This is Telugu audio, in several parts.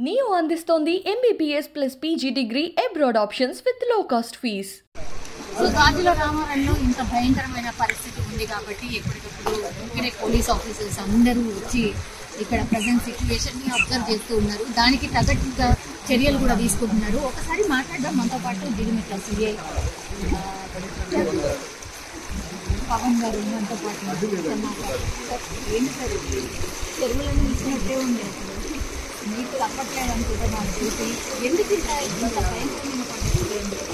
నియో అందిస్తోంది MBBS plus PG degree abroad options with low cost fees so గాజుల రామారంలో ఇంత భయంకరమైన పరిస్థితి ఉంది కాబట్టి ఎప్పటికప్పుడు ఇక్కడే పోలీస్ ఆఫీసర్స్ అందరూ వచ్చి ఇక్కడ ప్రజెంట్ సిచ్యువేషన్ ని అబ్జర్వ్ చేస్తూ ఉన్నారు దానికి తగ్గట్టుగా చర్యలు కూడా తీసుకుంటున్నారు ఒకసారి మాట్లాడడం మనతో పాటు దిగుమిట్ల సిఐ పవన్ గారు మనతో పాటు ఒకసారి మాట్లాడదాం. సార్, ఏంటి సార్ ఇది? చెరువులను ఇచ్చినట్టే ఉంది అసలు మీకు తప్పట్లేదు అనుకుంటే నాకు చూసి ఎందుకు ఇంత ఇంత భయంకరమైన పరిస్థితి ఎందుకు?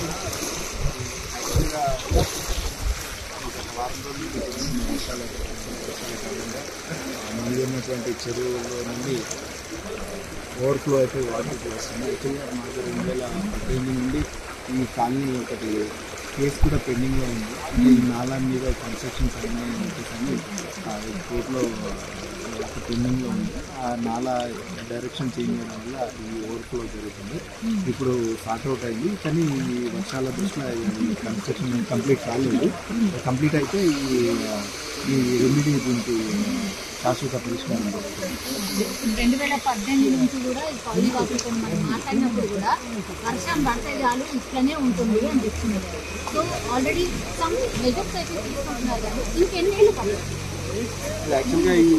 వారం రోజులు కురిసిన వర్షాల వర్షాల కారణంగా మళ్ళీ ఉన్నటువంటి చెరువులో నుండి ఓవర్ఫ్లో అయితే వాటర్ వస్తుంది యాక్చువల్గా మాకు రెండు వేల పద్దెనిమిది నుండి ఈ కాలనీ ఒకటి కేసు కూడా పెండింగ్లో ఉంది అంటే ఈ నాలా మీద కన్స్ట్రక్షన్స్ అయినాయి అని చెప్పేసి అని ఆ, ఈ కోర్టులో ఒక పెండింగ్లో ఉంది ఆ నాలా డైరెక్షన్ చేంజ్ చేయడం వల్ల ఈ ఓవర్ఫ్లో జరుగుతుంది ఇప్పుడు సార్ట్ అవుట్ అయింది కానీ ఈ వర్షాల దృష్ట్యా ఈ కన్స్ట్రక్షన్ కంప్లీట్ కాలేదు కంప్లీట్ అయితే ఈ ఈ రెమెడీ దీనికి శాశ్వత పరిష్కారం దొరుకుతుంది రెండు వేల పద్దెనిమిది నుంచి కూడా ఈ కాలనీ వాసులతో మనం మాట్లాడినప్పుడు కూడా వర్షం పడితే చాలు ఇట్లనే ఉంటుంది అని చెప్తున్నారు సో ఆల్రెడీ సమ్ మెజర్స్ అయితే తీసుకుంటున్నారు కానీ ఇంకెన్నేళ్ళు పడుతుంది యాక్చువల్గా ఈ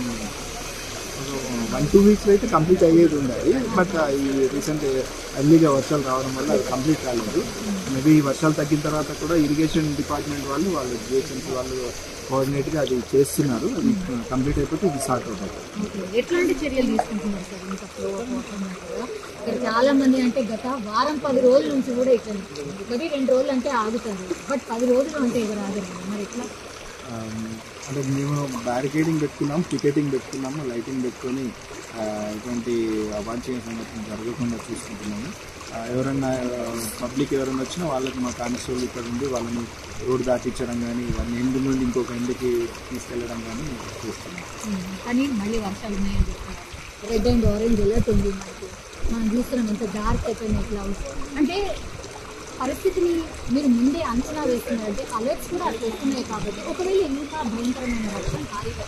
వన్ టూ వీక్స్ అయితే కంప్లీట్ అయ్యేది ఉండాలి బట్ ఈ రీసెంట్ ఎర్లీగా వర్షాలు రావడం వల్ల అది కంప్లీట్ కాలేదు మేబీ ఈ వర్షాలు తగ్గిన తర్వాత కూడా ఇరిగేషన్ డిపార్ట్మెంట్ వాళ్ళు వాళ్ళు జిహెచ్ఎంసీ వాళ్ళు కోఆర్డినేట్గా అది చేస్తున్నారు అది కంప్లీట్ అయిపోతే ఇది స్టార్ట్ అవుతుంది ఓకే ఎట్లాంటి చర్యలు తీసుకుంటున్నారు సార్ ఇంత ఫ్లో అవుతున్నారు కదా ఇక్కడ చాలా మంది అంటే గత వారం పది రోజుల నుంచి కూడా ఇక్కడ మరి రెండు రోజులు అంటే ఆగుతారు బట్ పది రోజులు అంటే ఎవరు ఆగరు మరి ఎట్లా ఆమ్, అంటే మేము బ్యారికేడింగ్ పెట్టుకున్నాం టికెటింగ్ పెట్టుకున్నాము లైటింగ్ పెట్టుకొని ఆ, ఎటువంటి అవాంఛనీయ సంఘటన జరగకుండా చూసుకుంటున్నాము ఆ, ఎవరన్నా పబ్లిక్ ఎవరైనా వచ్చినా వాళ్ళకి మా కానిస్టేబుల్ ఇక్కడ ఉండి వాళ్ళని రోడ్డు దాటించడం కానీ వాళ్ళని ఎండు నుండి ఇంకొక ఎండుకి తీసుకెళ్ళడం కానీ చేస్తున్నాం ఉమ్, కానీ మళ్ళీ వర్షాలు ఉన్నాయని చెప్తున్నారు రెడ్ అండ్ ఆరెంజ్ అలర్ట్ ఉంది మనకి మనం చూస్తున్నాం ఎంత డార్క్ అయిపోయినాయి క్లౌడ్స్ అంటే పరిస్థితిని మీరు ముందే అంచనా వేస్తున్నారంటే అలర్ట్స్ కూడా అట్లా వస్తున్నాయి కాబట్టి ఒకవేళ ఇంకా భయంకరమైన వర్షం భారీగా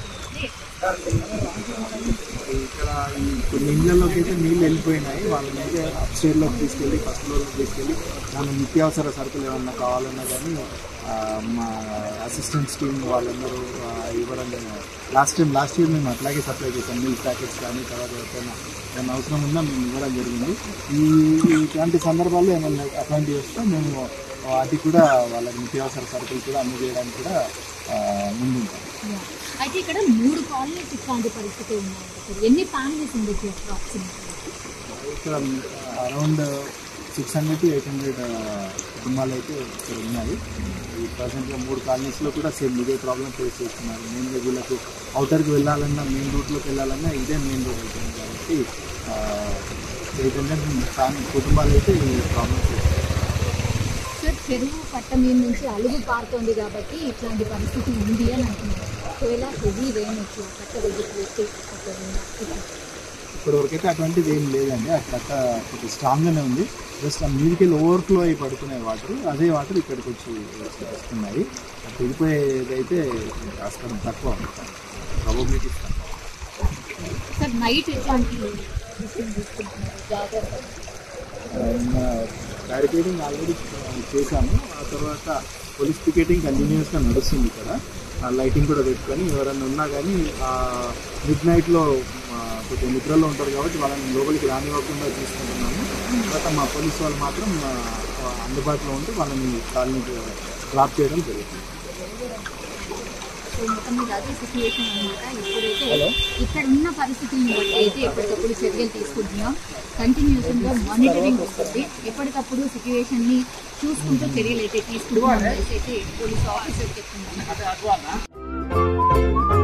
ఇక్కడ ఈ కొన్ని ఇళ్ళలోకి అయితే నీళ్ళు వెళ్ళిపోయినాయి వాళ్ళని అయితే అప్ స్టేర్లోకి తీసుకెళ్ళి ఫస్ట్ ఫ్లోర్లోకి తీసుకెళ్ళి దాని నిత్యావసర సరుకులు ఏమన్నా కావాలన్నా కానీ ఆ, మా అసిస్టెంట్స్ టీమ్ వాళ్ళందరూ ఆ, ఇవ్వడం లాస్ట్ టైం లాస్ట్ ఇయర్ మేము అట్లాగే సప్లై చేసాం మిల్క్ ప్యాకెట్స్ కానీ తర్వాత ఎవరికైనా ఏమైనా అవసరం ఉందా మేము ఇవ్వడం జరిగింది ఈ ఇట్లాంటి సందర్భాల్లో ఏమైనా అట్లాంటివి వస్తే మేము అది కూడా వాళ్ళకి నిత్యావసర సరుకులు కూడా అందజేయడానికి కూడా ఆ, ముందుంటాం Yeah. అయితే ఇక్కడ మూడు కాలనీస్ ఇట్లాంటి పరిస్థితి ఉన్నాయంట సార్ ఎన్ని ఫ్యామిలీస్ ఉండొచ్చు అప్రాక్సిమేట్లీ ఇక్కడ around six hundred to eight hundred కుటుంబాలు అయితే ఇక్కడ ఉన్నాయి ఈ ప్రజెంట్గా మూడు కాలనీస్లో కూడా సేమ్ ఇదే ప్రాబ్లం ఫేస్ చేస్తున్నారు మెయిన్గా వీళ్ళకు అవుటర్కి వెళ్ళాలన్నా మెయిన్ రూట్లోకి వెళ్ళాలన్నా ఇదే మెయిన్ రోడ్ అవుతుంది కాబట్టి ఎయిట్ హండ్రెడ్ ఫ్యామిలీ కుటుంబాలు అయితే ఈ ప్రాబ్లం ఫేస్ చేస్తున్నారు సార్ చెరువు కట్ట మీద నుంచి అలుగు పారుతోంది కాబట్టి ఇట్లాంటి పరిస్థితి ఉంది అని అంటున్నారు ఒకవేళ హెవీ రెయిన్ వచ్చి ఆ కట్ట దగ్గరికి వచ్చి అక్కడ ఉన్న ఇట్లా. ఇప్పటి వరకైతే అటువంటిది ఏం లేదండి ఆ కట్ట కొంచెం స్ట్రాంగ్గానే ఉంది జస్ట్ ఆ మీదకి వెళ్ళి ఓవర్ఫ్లో అయి పడుతున్నాయి వాటర్ అదే వాటర్ ఇక్కడికి వచ్చి వస్తున్నాయి అది తెగిపోయేది అయితే ఆస్కారం తక్కువ ప్రాబబిలిటీ సార్ నైట్ ఎట్లాంటి విషయం తీసుకుంటున్నారు జాగ్రత్త బ్యారికేడింగ్ ఆల్రెడీ చేశాము ఆ తర్వాత పోలీస్ పికెటింగ్ కంటిన్యూస్గా నడుస్తుంది ఇక్కడ ఆ లైటింగ్ కూడా పెట్టుకొని ఎవరైనా ఉన్నా కానీ మిడ్ నైట్లో కొంచెం నిద్రలో ఉంటారు కాబట్టి వాళ్ళని లోపలికి రానివ్వకుండా చూసుకుంటున్నాము తర్వాత మా పోలీస్ వాళ్ళు మాత్రం ఆ, అందుబాటులో ఉంటే వాళ్ళని కాలనీ డ్రాప్ చేయడం జరుగుతుంది సో మొత్తం మీద అదే సిచ్యువేషన్ అనమాట ఇప్పుడైతే ఇక్కడ ఉన్న పరిస్థితులను బట్టి అయితే ఎప్పటికప్పుడు చర్యలు తీసుకుంటున్నాం కంటిన్యూషన్గా మానిటరింగ్ వస్తుంది ఎప్పటికప్పుడు సిచ్యువేషన్ని చూసుకుంటూ చర్యలు అయితే తీసుకుంటున్నాం అనేసి అయితే పోలీస్ ఆఫీసర్ చెప్తున్నారు